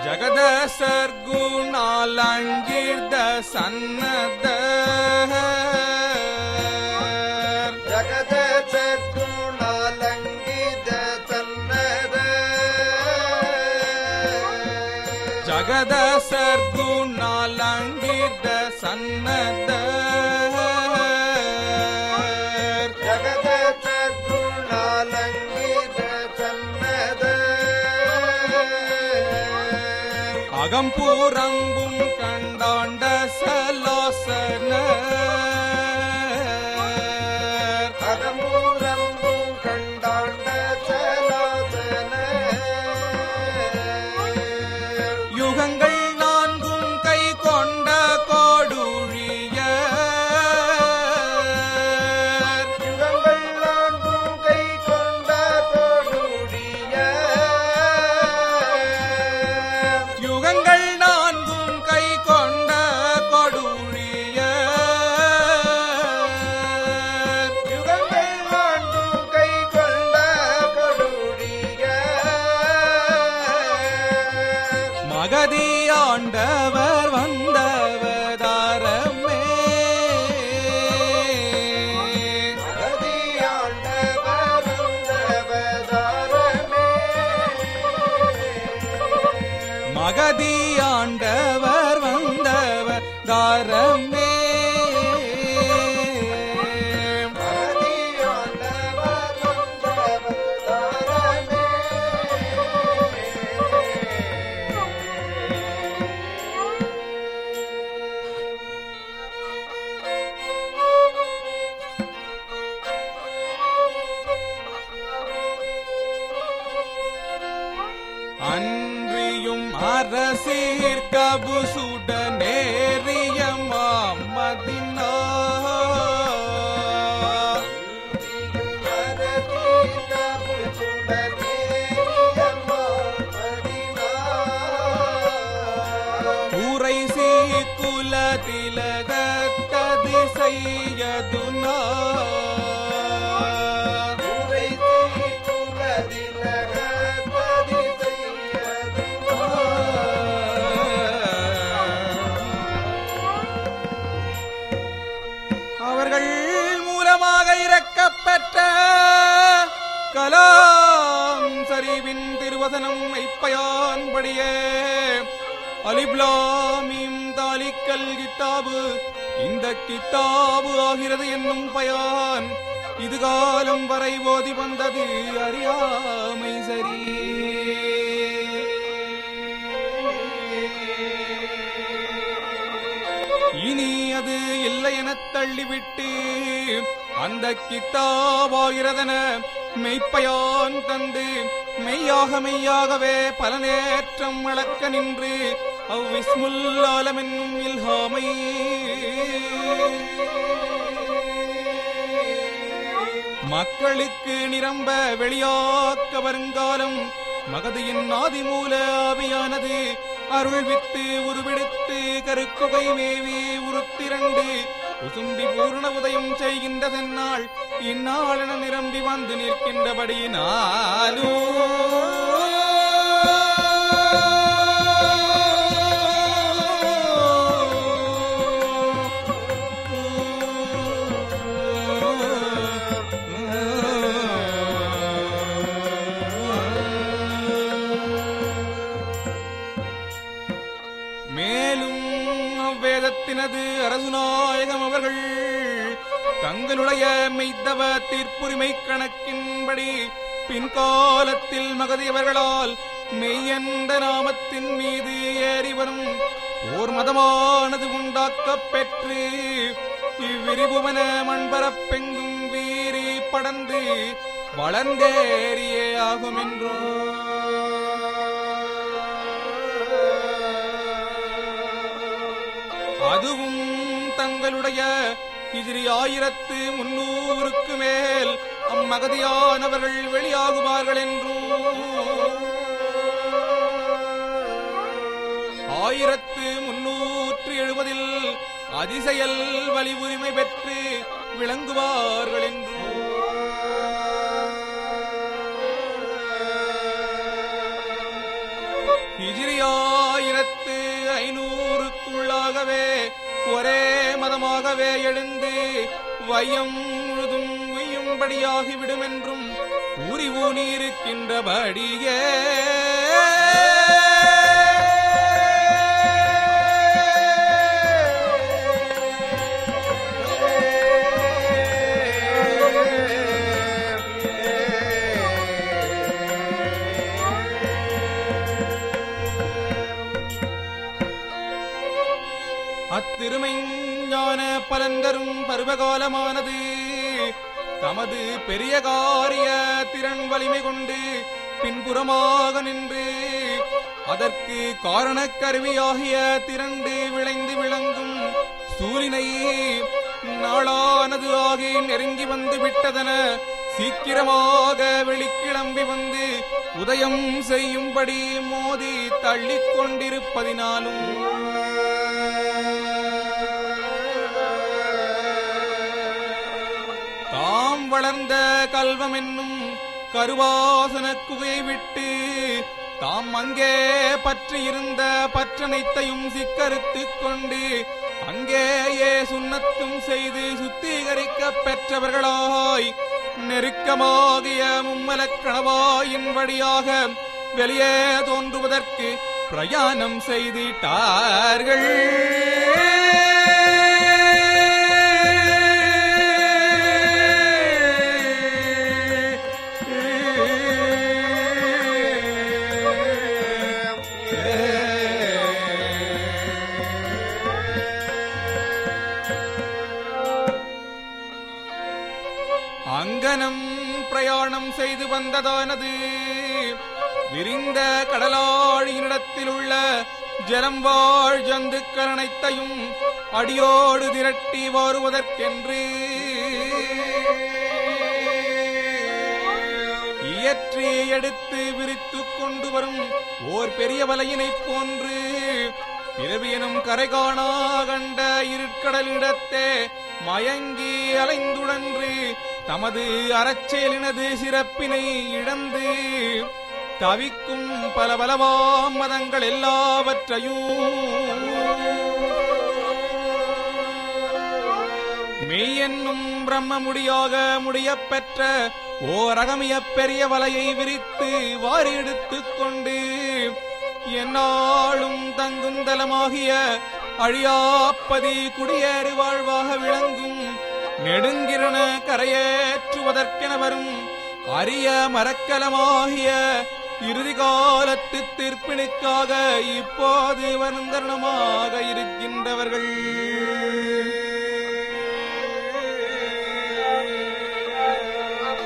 ಜಗದ ಸರ್ಗುಣಾಲಂಗಿರ್ದ ಸನ್ನದ ಜಗದ ಸದ್ಗುಣಾಲಂಗಿತ ಸನ್ನದ ಜಗದ ಸರ್ಗುಣಾಲಂಗಿರ್ದ ಸನ್ನದ ಜಗದ ಸದ್ಗುಣಾಲಂಗಿತ ಸನ್ನದ அகம்பூரம்பும் கண்டாண்ட சலாசன அகம்பூரம்பு கண்டாண்ட சலாதன யுகங்கள் நான்கும் கை கொண்ட கோடுழிய யுகங்கள் நான்கும் கை கொண்ட தோடுடைய யுகங்கள் நான்கும் கை கொண்ட கொடுழிய யுகங்கள் நான்கும் கை கொண்ட கொடுடைய மகதி ஆண்டவர் வந்தவதாரமே மகதியாண்டவர் வந்தவதாரமே. மகதி ஆண்டவர் வந்தவர் தாரமே மகதியாண்டவர் வந்தவதாரமே. அன்றியும் அரசீர் கபுசுட நேரிய மாமதினா ஊரை சீக்குல திலகத்தது செய்யதுனா அவர்கள் மூலமாக இறக்கப்பெற்ற கலாம் சரிவின் திருவசனம் ஐப்பயான்படியே அலிப்லாமீம் தாலிக்கல் கித்தாபு இந்த கித்தாபு ஆகிறது என்னும் பயான் இது காலம் வரை ஓதி வந்தது அறியாமை சரி இனி அது இல்லை எனத் தள்ளிவிட்டு அந்த கித்தாவாகிறதென மெய்ப்பயான் தந்து மெய்யாக மெய்யாகவே பல நேற்றம் அளக்க நின்று அவ்விஸ்முல்லாலம் என்னும் இல்ஹாமை மக்களுக்கு நிரம்ப வெளியாக்க வருங்காலம் மகதியின் ஆதிமூல ஆவியானது அருள் வித்து உருவெடுத்து கருக்குகை மேவி உருத்திரண்டு உசும்பி பூர்ண உதயம் செய்கின்றதென்னால் இந்நாளென நிரம்பி வந்து மேலும் அவ்வேதத்தினது அரசுநாயகம் அவர்கள் தங்களுடைய மெய்த்தவ தீர்ப்புரிமை கணக்கின்படி பின்காலத்தில் மகதியவர்களால் மெய்யென்ற நாமத்தின் மீது ஏறி வரும் ஓர் மதமானது உண்டாக்கப் பெற்று இவ்விரிபுவன மண்பரப்பெங்கும் வீறி படர்ந்து வளர்ந்தேறியே ஆகும் என்றோ அதுவும் தங்களுடைய ஹிஜ்ரி ஆயிரத்து முன்னூறுக்கு மேல் அம்மகதியானவர்கள் வெளியாகுவார்கள் என்றும் ஆயிரத்து முன்னூற்று எழுபதில் அதிசயல் வலி உரிமை பெற்று விளங்குவார்கள் என்றும் ஹிஜிரியாயிரத்து ஐநூறுக்குள்ளாகவே ஒரே மதமாகவே எழுந்து வையம் முழுதும் உய்யும்படியாகிவிடும் என்றும் கூறி ஊனியிருக்கின்றபடியே அத்திருமைஞான பலன்தரும் பருவகாலமானது தமது பெரிய காரிய திறன் வலிமை கொண்டு பின்புறமாக நின்று அதற்கு காரணக் கருவியாகிய திரண்டு விளைந்து விளங்கும் சூலினை நாளானது ஆகி நெருங்கி வந்து விட்டதன சீக்கிரமாக வெளிக்கிளம்பி வந்து உதயம் செய்யும்படி மோதி தள்ளிக் கொண்டிருப்பதினாலும் தாம் வளர்ந்த கல்வம் என்னும் கருவாசன குகையை விட்டு தாம் அங்கே பற்றியிருந்த பற்றனைத்தையும் சிக்கறுத்துக் கொண்டு அங்கேயே சுண்ணத்தும் செய்து சுத்திகரிக்கப் பெற்றவர்களாய் நெருக்கமாகிய மும்மலக் கணவாயின் வழியாக வெளியே தோன்றுவதற்கு பிரயாணம் செய்திட்டார்கள் அங்கனம் பிரயாணம் செய்து வந்ததானது விரிந்த கடலாழியினிடத்தில் உள்ள ஜலம் வாழ் ஜந்துக்கள் அனைத்தையும் அடியோடு திரட்டி வாருவதற்கென்று இயற்றி எடுத்து விரித்துக் கொண்டு வரும் ஓர் பெரிய வலையினைப் போன்று பிறவியனும் கரை காணா கண்ட இருட்கடலிடத்தே மயங்கி அலைந்துழன்று தமது அறச்செயலினது சிறப்பினை இழந்து தவிக்கும் பல பலவாம் மதங்கள் எல்லாவற்றையும் மெய் என்னும் பிரம்ம முடியாக முடியப் பெற்ற ஓரகமிய பெரிய வலையை விரித்து வாரி எடுத்துக் கொண்டு என்னாலும் தங்கும் தலமாகிய அழியாப்பதி குடியேறு வாழ்வாக விளங்கும் நெடுங்கிரண கரையேற்றுவதற்கென வரும் அரிய மரக்கலமாகிய இறுதி காலத்து தீர்ப்பினுக்காக இப்போது வருந்தரணமாக இருக்கின்றவர்கள்